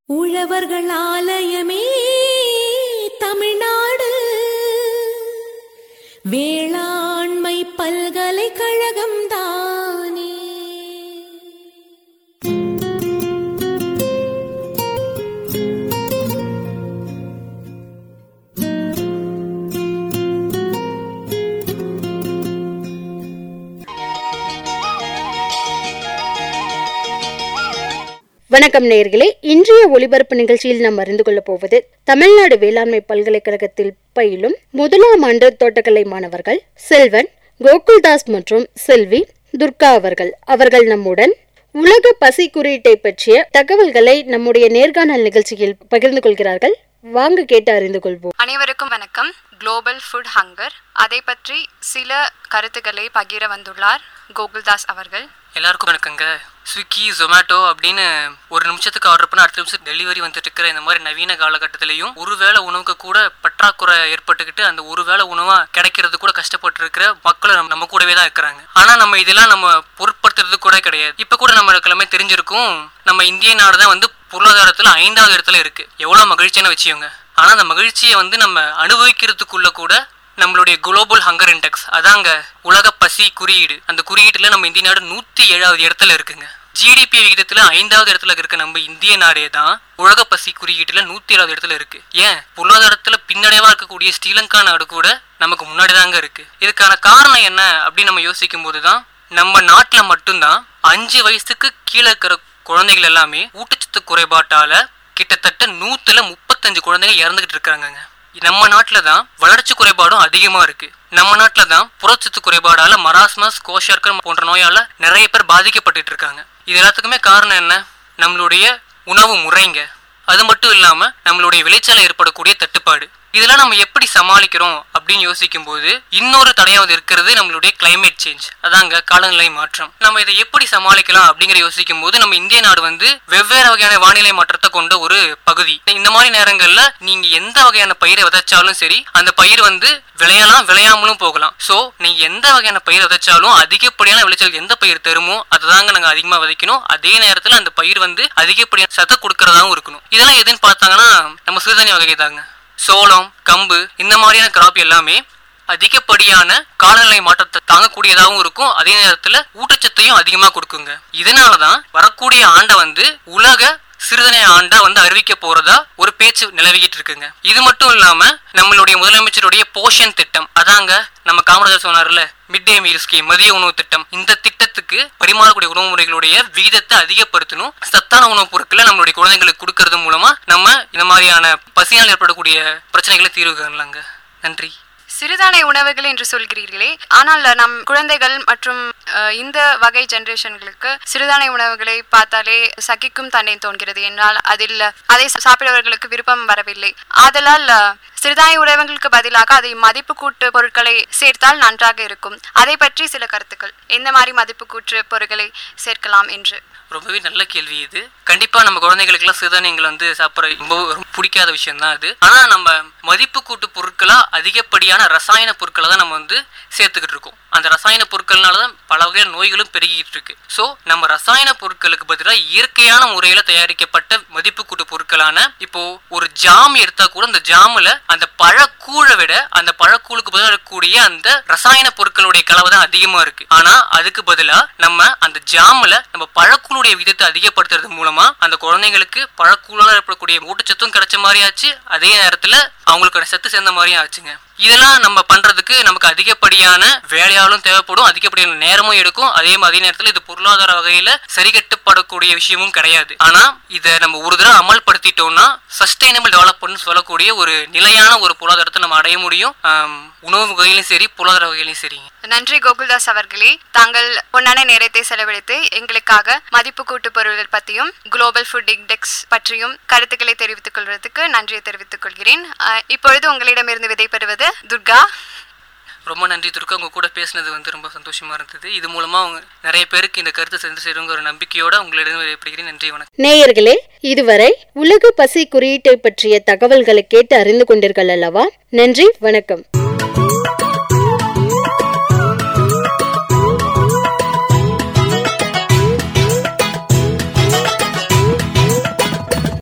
உழவர்கள் ஆலயமே தமிழ்நாடு வேளாண்மை பல்கலைக்கழகம் தானே வணக்கம் நேயர்களே இன்றைய ஒலிபரப்பு நிகழ்ச்சியில் நாம் அறிந்து கொள்ளப் போவது தமிழ்நாடு வேளாண்மை பல்கலைக்கழகத்தில் பயிலும் முதலாம் ஆண்டு தோட்டக்கலை மாணவர்கள் செல்வன் கோகுல்தாஸ் மற்றும் செல்வி துர்கா அவர்கள் அவர்கள் நம்முடன் உலக பசி குறியீட்டை பற்றிய தகவல்களை நம்முடைய நேர்காணல் நிகழ்ச்சியில் பகிர்ந்து கொள்கிறார்கள் வாங்க கேட்டு அறிந்து கொள்வோம் அனைவருக்கும் வணக்கம் குளோபல் ஃபுட் ஹங்கர் அதை பற்றி சில கருத்துக்களை பகிர வந்துள்ளார் கோகுல்தாஸ் அவர்கள் எல்லாருக்கும் வணக்கங்க ஸ்விக்கி ஜொமேட்டோ அப்படின்னு ஒரு நிமிஷத்துக்கு ஆர்டர் பண்ண அடுத்த நிமிஷம் டெலிவரி வந்துட்டு இருக்கிற இந்த மாதிரி நவீன காலகட்டத்திலையும் ஒருவேளை உணவுக்கு கூட பற்றாக்குறை ஏற்பட்டுக்கிட்டு அந்த ஒருவேளை உணவா கிடைக்கிறது கூட கஷ்டப்பட்டு இருக்கிற மக்களும் நம்ம- நம்ம கூடவே தான் இருக்கிறாங்க ஆனா நம்ம இதெல்லாம் நம்ம பொருட்படுத்துறது கூட கிடையாது இப்ப கூட நம்மளுக்கு எல்லாமே தெரிஞ்சிருக்கும் நம்ம இந்திய நாடு தான் வந்து பொருளாதாரத்துல ஐந்தாவது இடத்துல இருக்கு எவ்வளவு மகிழ்ச்சியான விஷயங்க ஆனா அந்த மகிழ்ச்சியை வந்து நம்ம அனுபவிக்கிறதுக்குள்ள கூட நம்மளுடைய குளோபல் ஹங்கர் இண்டெக்ஸ் அதாங்க உலக பசி குறியீடு அந்த குறியீட்டுல நம்ம இந்திய நாடு நூத்தி ஏழாவது இடத்துல இருக்குங்க ஜிடிபி விகிதத்துல ஐந்தாவது இடத்துல இருக்க நம்ம இந்திய நாடே தான் உலக பசி குறியீட்டுல நூத்தி ஏழாவது இடத்துல இருக்கு ஏன் பொருளாதாரத்துல பின்னடைவா இருக்கக்கூடிய ஸ்ரீலங்கா நாடு கூட நமக்கு முன்னாடி தாங்க இருக்கு இதுக்கான காரணம் என்ன அப்படின்னு நம்ம யோசிக்கும் போதுதான் நம்ம நாட்டுல மட்டும்தான் அஞ்சு வயசுக்கு கீழே இருக்கிற குழந்தைகள் எல்லாமே ஊட்டச்சத்து குறைபாட்டால கிட்டத்தட்ட நூத்துல முப்பத்தஞ்சு குழந்தைங்க இறந்துகிட்டு இருக்காங்கங்க நம்ம நாட்டில் தான் வளர்ச்சி குறைபாடும் அதிகமாக இருக்கு நம்ம நாட்டில் தான் புரட்சத்து குறைபாடால மராஸ்மஸ் கோஷார்க்கர் போன்ற நோயால நிறைய பேர் பாதிக்கப்பட்டுட்டு இருக்காங்க இது எல்லாத்துக்குமே காரணம் என்ன நம்மளுடைய உணவு முறைங்க அது மட்டும் இல்லாம நம்மளுடைய விளைச்சல ஏற்படக்கூடிய தட்டுப்பாடு இதெல்லாம் நம்ம எப்படி சமாளிக்கிறோம் அப்படின்னு யோசிக்கும் போது இன்னொரு தடையாவது இருக்கிறது நம்மளுடைய climate சேஞ்ச் அதாங்க காலநிலை மாற்றம் நம்ம இதை எப்படி சமாளிக்கலாம் அப்படிங்கிற யோசிக்கும் போது நம்ம இந்திய நாடு வந்து வெவ்வேறு வகையான வானிலை மாற்றத்தை கொண்ட ஒரு பகுதி இந்த மாதிரி நேரங்கள்ல நீங்க எந்த வகையான பயிரை விதைச்சாலும் சரி அந்த பயிர் வந்து விளையலாம் விளையாமலும் போகலாம் சோ நீங்க எந்த வகையான பயிர் விதைச்சாலும் அதிகப்படியான விளைச்சல் எந்த பயிர் தருமோ அதுதாங்க நாங்க அதிகமா விதைக்கணும் அதே நேரத்துல அந்த பயிர் வந்து அதிகப்படியான சத்தை கொடுக்கறதாவும் இருக்கணும் இதெல்லாம் எதுன்னு பார்த்தாங்கன்னா நம்ம சிறுதானிய வகை தாங்க சோளம் கம்பு இந்த மாதிரியான கிராப் எல்லாமே அதிகப்படியான காலநிலை மாற்றத்தை தாங்கக்கூடியதாகவும் இருக்கும் அதே நேரத்துல ஊட்டச்சத்தையும் அதிகமா கொடுக்குங்க இதனாலதான் வரக்கூடிய ஆண்டை வந்து உலக சிறுதனை ஆண்டா வந்து அறிவிக்க போறதா ஒரு பேச்சு நிலவிக்கிட்டு இருக்குங்க இது மட்டும் இல்லாம நம்மளுடைய முதலமைச்சருடைய போஷன் திட்டம் அதாங்க நம்ம காமராஜர் சொன்னார்ல மிட் டே மீல் ஸ்கீம் மதிய உணவு திட்டம் இந்த திட்டத்துக்கு பரிமாறக்கூடிய உணவு முறைகளுடைய விகிதத்தை அதிகப்படுத்தணும் சத்தான உணவுப் பொருட்களை நம்மளுடைய குழந்தைங்களுக்கு கொடுக்கறது மூலமா நம்ம இந்த மாதிரியான பசியால் ஏற்படக்கூடிய பிரச்சனைகளை தீர்வு காணலாங்க நன்றி சிறுதானிய உணவுகள் என்று சொல்கிறீர்களே ஆனால் நம் குழந்தைகள் மற்றும் அஹ், இந்த வகை ஜெனரேஷன்களுக்கு சிறுதானிய உணவுகளை பார்த்தாலே சகிக்கும் தன்னை தோன்கிறது என்றால் அதில் அதை சாப்பிடுவர்களுக்கு விருப்பம் வரவில்லை ஆதலால் அஹ், சிறுதானிய உணவுகளுக்கு பதிலாக அதை மதிப்பு கூட்டு பொருட்களை சேர்த்தால் நன்றாக இருக்கும் அதை பற்றி சில கருத்துக்கள் எந்த மாதிரி மதிப்பு கூட்டு பொருட்களை சேர்க்கலாம் என்று ரொம்பவே நல்ல கேள்வி இது கண்டிப்பா நம்ம குழந்தைகளுக்கெல்லாம் சிறுதானியங்கள் வந்து சாப்பிட்ற ரொம்ப ரொம்ப பிடிக்காத விஷயம் தான் அது ஆனா நம்ம மதிப்பு கூட்டு பொருட்களா அதிகப்படியான ரசாயன பொருட்களை தான் நம்ம வந்து சேர்த்துக்கிட்டு இருக்கோம் அந்த ரசாயன பொருட்கள்னால தான் பல வகையான நோய்களும் பெருகிட்டு இருக்கு ஸோ நம்ம ரசாயன பொருட்களுக்கு பதிலாக இயற்கையான முறையில தயாரிக்கப்பட்ட மதிப்பு கூட்டு பொருட்களான இப்போ ஒரு ஜாம் எடுத்தா கூட அந்த ஜாமுல அந்த பழக்கூழை விட அந்த பழக்கூழுக்கு பதிலாக இருக்கக்கூடிய அந்த ரசாயன பொருட்களுடைய கலவை தான் அதிகமா இருக்கு ஆனா அதுக்கு பதிலா நம்ம அந்த ஜாமுல நம்ம பழக்கூழுடைய விதத்தை அதிகப்படுத்துறது மூலமா அந்த குழந்தைங்களுக்கு பழக்கூழால ஏற்படக்கூடிய ஊட்டச்சத்தும் கிடைச்ச மாதிரி ஆச்சு அதே நேரத்துல அவங்களுக்கு சத்து சேர்ந்த மாதிரியும் ஆச்சுங்க இதெல்லாம் நம்ம பண்றதுக்கு நமக்கு அதிகப்படியான வேலையாலும் தேவைப்படும் அதிகப்படியான நேரமும் எடுக்கும் அதே மாதிரி நேரத்துல இது பொருளாதார வகையில சரிகட்டப்படக்கூடிய விஷயமும் கிடையாது ஆனா இதை நம்ம ஒரு தடவை அமல்படுத்திட்டோம்னா சஸ்டைனபிள் டெவலப்மெண்ட் சொல்லக்கூடிய ஒரு நிலையான ஒரு பொருளாதாரத்தை நம்ம அடைய முடியும் ஆம், உணவு வகையிலும் சரி பொருளாதார வகையிலும் சரிங்க நன்றி கோகுல்தாஸ் அவர்களே தாங்கள் பொன்னான நேரத்தை செலவழித்து எங்களுக்காக மதிப்பு கூட்டு பொருள்கள் பற்றியும் குளோபல் ஃபுட் இண்டெக்ஸ் பற்றியும் கருத்துக்களை தெரிவித்துக் கொள்வதற்கு நன்றியை தெரிவித்துக் கொள்கிறேன் அஹ், இப்பொழுது உங்களிடமிருந்து விடைபெறுவது துர்கா ரொம்ப நன்றி துர்கா உங்க கூட பேசினது வந்து ரொம்ப சந்தோஷமா இருந்தது இது மூலமா அவங்க நிறைய பேருக்கு இந்த கருத்தை சென்று சேருங்கிற ஒரு நம்பிக்கையோட உங்களிடம் விடைபெறுகிறேன் நன்றி வணக்கம் நேயர்களே இதுவரை உலக பசி குறியீட்டை பற்றிய தகவல்களை கேட்டு அறிந்து கொண்டீர்கள் அல்லவா நன்றி வணக்கம்